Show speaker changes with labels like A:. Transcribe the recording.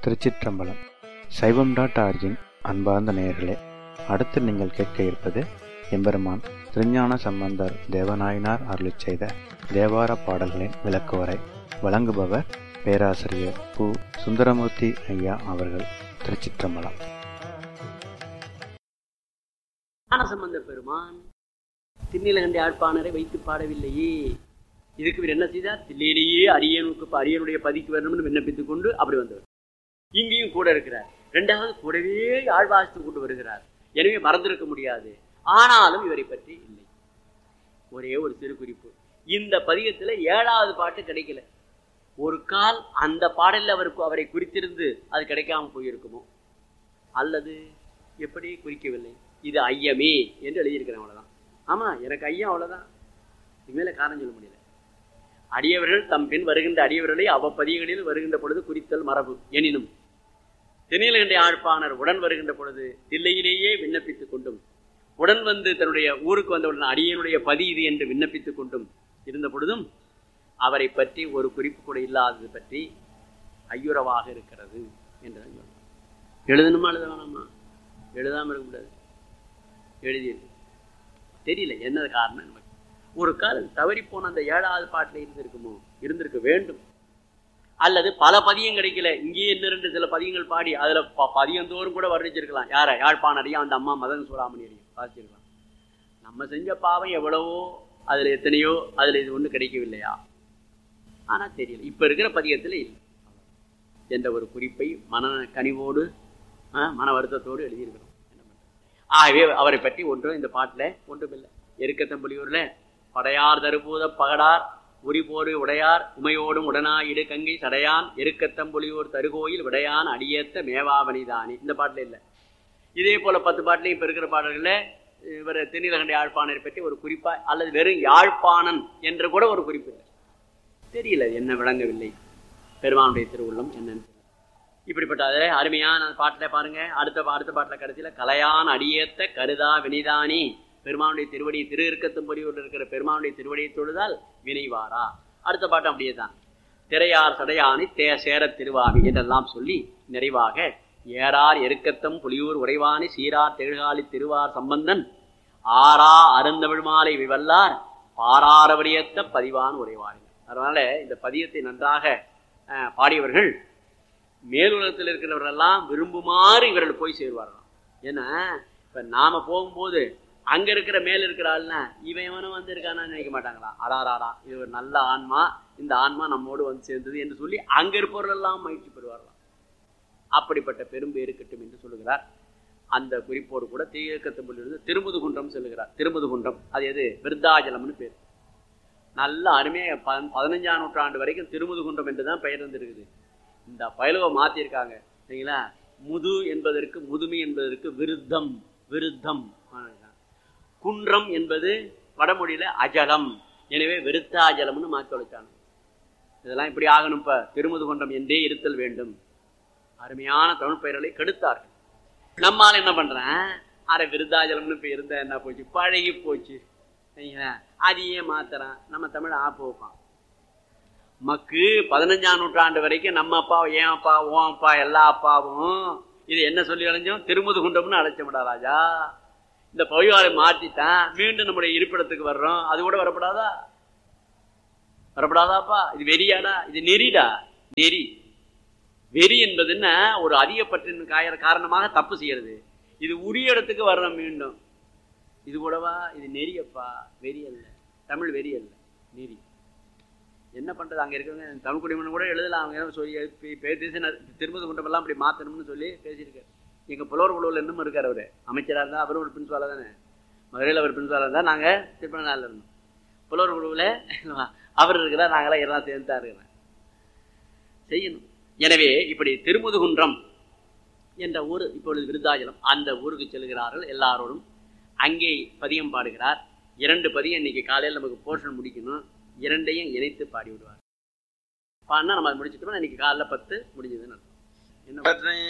A: திருச்சிற்றம்பலம் சைவம் dot origin அன்பார்ந்த நேயர்களே அடுத்து நீங்கள் கேட்க இருப்பது எம்பெருமான் திருஞான சம்பந்தர் தேவநாயனார் அருளிச் செய்த தேவார பாடல்களின் விளக்குவரை வழங்குபவர் பேராசிரியர் பு சுந்தரமூர்த்தி ஐயா அவர்கள் திருச்சிற்றம்பலம்
B: ஞானசம்பந்த பெருமான் திருநீலகண்டி ஆழ்ப்பாணரை வைத்து பாடவில்லையே இதுக்கு இவர் என்ன செய்தார் தில்லையிலேயே அரியனுக்கு அரியனுடைய பதிக்கு வரணும்னு விண்ணப்பித்துக் கொண்டு அப்படி வந்தவர் இங்கேயும் கூட இருக்கிறார் ரெண்டாவது கூடவே ஆழ்வாசித்து கொண்டு வருகிறார் எனவே மறந்திருக்க முடியாது ஆனாலும் இவரை பற்றி இல்லை ஒரே ஒரு சிறு குறிப்பு இந்த பதிகத்துல ஏழாவது பாட்டு கிடைக்கல ஒரு கால் அந்த பாடலில் அவருக்கு அவரை குறித்திருந்து அது கிடைக்காம போயிருக்குமோ அல்லது எப்படி குறிக்கவில்லை இது ஐயமே என்று எழுதியிருக்கிறேன் அவ்வளவுதான் ஆமா எனக்கு ஐயம் அவ்வளவுதான் இதுமேல காரணம் சொல்ல முடியல அடியவர்கள் தம் பின் வருகின்ற அடியவர்களை அவ்வப்பதிகளில் வருகின்ற பொழுது குறித்தல் மரபு எனினும் தென்னிலகண்டை ஆழ்ப்பாணர் உடன் வருகின்ற பொழுது தில்லையிலேயே விண்ணப்பித்துக் கொண்டும் உடன் வந்து தன்னுடைய ஊருக்கு வந்தவுடன் அடியனுடைய பதி இது என்று விண்ணப்பித்துக் கொண்டும் இருந்த பொழுதும் அவரை பற்றி ஒரு குறிப்பு கூட இல்லாதது பற்றி ஐயுறவாக இருக்கிறது என்று எழுதணுமா எழுத வேணாமா எழுதாம இருக்க கூடாது எழுதியது தெரியல என்ன காரணம் நமக்கு ஒரு காலம் தவறி போன அந்த ஏழாவது பாட்டில் இருந்திருக்குமோ இருந்திருக்க வேண்டும் அல்லது பல பதியம் கிடைக்கல இங்கேயே இன்னும் ரெண்டு சில பதியங்கள் பாடி அதுல பதியந்தோறும் கூட வர்ணிச்சிருக்கலாம் யார யாழ்ப்பாணரையும் அந்த அம்மா மதன் சூடாமணியரையும் வாசிச்சிருக்கலாம் நம்ம செஞ்ச பாவம் எவ்வளவோ அதுல எத்தனையோ அதுல இது ஒண்ணு கிடைக்கவில்லையா ஆனா தெரியல இப்ப இருக்கிற பதியத்துல இல்லை என்ற ஒரு குறிப்பை மன கனிவோடு மன வருத்தத்தோடு எழுதியிருக்கிறோம் ஆகவே அவரை பற்றி ஒன்றும் இந்த பாட்டில் ஒன்றும் இல்லை எருக்கத்தம்புலியூர்ல படையார் தருபூத பகடார் உரிபோரு உடையார் உமையோடும் உடனாயிடு கங்கை சடையான் எருக்கத்தம்புலியூர் தருகோயில் விடையான் அடியேத்த மேவாவனிதானி இந்த பாட்டில் இல்லை இதே போல பத்து பாட்டிலையும் இப்போ இருக்கிற பாடல்களில் இவர் தென்னிலகண்ட யாழ்ப்பாணரை பற்றி ஒரு குறிப்பா அல்லது வெறும் யாழ்ப்பாணன் என்று கூட ஒரு குறிப்பு இல்லை தெரியல என்ன விளங்கவில்லை பெருமானுடைய திருவுள்ளம் என்னன்னு இப்படிப்பட்ட அதில் அருமையான பாட்டில் பாருங்க அடுத்த அடுத்த பாட்டில் கடைசியில் கலையான் அடியேத்த கருதா வினிதானி பெருமானுடைய திருவடி திரு இருக்கத்தும் பொறியூரில் இருக்கிற பெருமானுடைய திருவடியை தொழுதால் வினைவாரா அடுத்த பாட்டு அப்படியே தான் திரையார் சடையானி தே சேர திருவாமி என்றெல்லாம் சொல்லி நிறைவாக ஏறார் எருக்கத்தம் புலியூர் உறைவானி சீரார் தெழுகாலி திருவார் சம்பந்தன் ஆறா அருந்தமிழ் மாலை விவல்லார் பாராரவரியத்த பதிவான் உறைவார்கள் அதனால இந்த பதியத்தை நன்றாக பாடியவர்கள் மேலுலகத்தில் இருக்கிறவர்களெல்லாம் விரும்புமாறு இவர்கள் போய் சேருவார்களாம் ஏன்னா இப்ப நாம போகும்போது அங்க இருக்கிற மேல இருக்கிற ஆள்னா இவன் இவனும் வந்து இருக்கானு நினைக்க மாட்டாங்களா அடாராடா இது ஒரு நல்ல ஆன்மா இந்த ஆன்மா நம்மோடு வந்து சேர்ந்தது என்று சொல்லி அங்க இருப்பவர்களெல்லாம் மகிழ்ச்சி பெறுவார்களாம் அப்படிப்பட்ட பெரும்பு இருக்கட்டும் என்று சொல்லுகிறார் அந்த குறிப்போடு கூட தீயக்கத்தம்புலிருந்து திருமுதுகுன்றம் சொல்லுகிறார் திருமுதுகுன்றம் அது எது விருத்தாஜலம்னு பேர் நல்ல அருமையாக பதினஞ்சாம் நூற்றாண்டு வரைக்கும் திருமுதுகுன்றம் என்று தான் பெயர் வந்திருக்குது இந்த பயலுவை மாத்திருக்காங்க சரிங்களா முது என்பதற்கு முதுமை என்பதற்கு விருத்தம் விருத்தம் குன்றம் என்பது வடமொழியில அஜலம் எனவே விருத்தாஜலம்னு மாற்றி வச்சாங்க இதெல்லாம் இப்படி ஆகணும் இப்ப திருமுது குன்றம் என்றே இருத்தல் வேண்டும் அருமையான தமிழ் பெயர்களை கெடுத்தார்கள் நம்மால் என்ன பண்றேன் அரை விருத்தாஜலம்னு இப்ப இருந்தா என்ன போச்சு பழகி போச்சு சரிங்களா அதையே மாத்துறான் நம்ம தமிழ் ஆப்பு வைப்பான் மக்கு பதினஞ்சாம் நூற்றாண்டு வரைக்கும் நம்ம அப்பா ஏன் அப்பா ஓன் அப்பா எல்லா அப்பாவும் இது என்ன சொல்லி அழைஞ்சோம் திருமுது குண்டம்னு அழைச்சோம்டா ராஜா இந்த பவிவாரை மாற்றித்தான் மீண்டும் நம்முடைய இருப்பிடத்துக்கு வர்றோம் அது கூட வரப்படாதா வரப்படாதாப்பா இது வெறியாடா இது நெறிடா நெறி வெறி என்பது என்ன ஒரு அதிகப்பற்றின் காய காரணமாக தப்பு செய்யறது இது உரிய இடத்துக்கு வர்றோம் மீண்டும் இது கூடவா இது நெறியப்பா வெறி அல்ல தமிழ் வெறி அல்ல நெறி என்ன பண்றது அங்க இருக்கிறவங்க தமிழ் குடிமகன் கூட எழுதலாம் அவங்க சொல்லி பேசி திருமதி குண்டமெல்லாம் அப்படி மாத்தணும்னு சொல்லி பேசியிருக்காரு எங்க புலவர் குழுவில் இன்னும் இருக்கார் அவரு அமைச்சராக இருந்தா அவரும் ஒரு பிரின்சிபாலா தானே மதுரையில் அவர் பிரின்சிபாலா இருந்தா நாங்க திருப்பநாளில் இருந்தோம் புலவர் குழுவில் அவர் இருக்கிறார் நாங்களாம் எல்லாம் சேர்ந்தா இருக்கிறேன் செய்யணும் எனவே இப்படி திருமுதுகுன்றம் என்ற ஊர் இப்பொழுது விருத்தாச்சலம் அந்த ஊருக்கு செல்கிறார்கள் எல்லாரோடும் அங்கே பதியம் பாடுகிறார் இரண்டு பதியம் இன்னைக்கு காலையில் நமக்கு போர்ஷன் முடிக்கணும் இரண்டையும் இணைத்து பாடி விடுவார் பாடினா நம்ம முடிச்சுட்டோம்னா இன்னைக்கு காலைல பத்து முடிஞ்சதுன்னு என்ன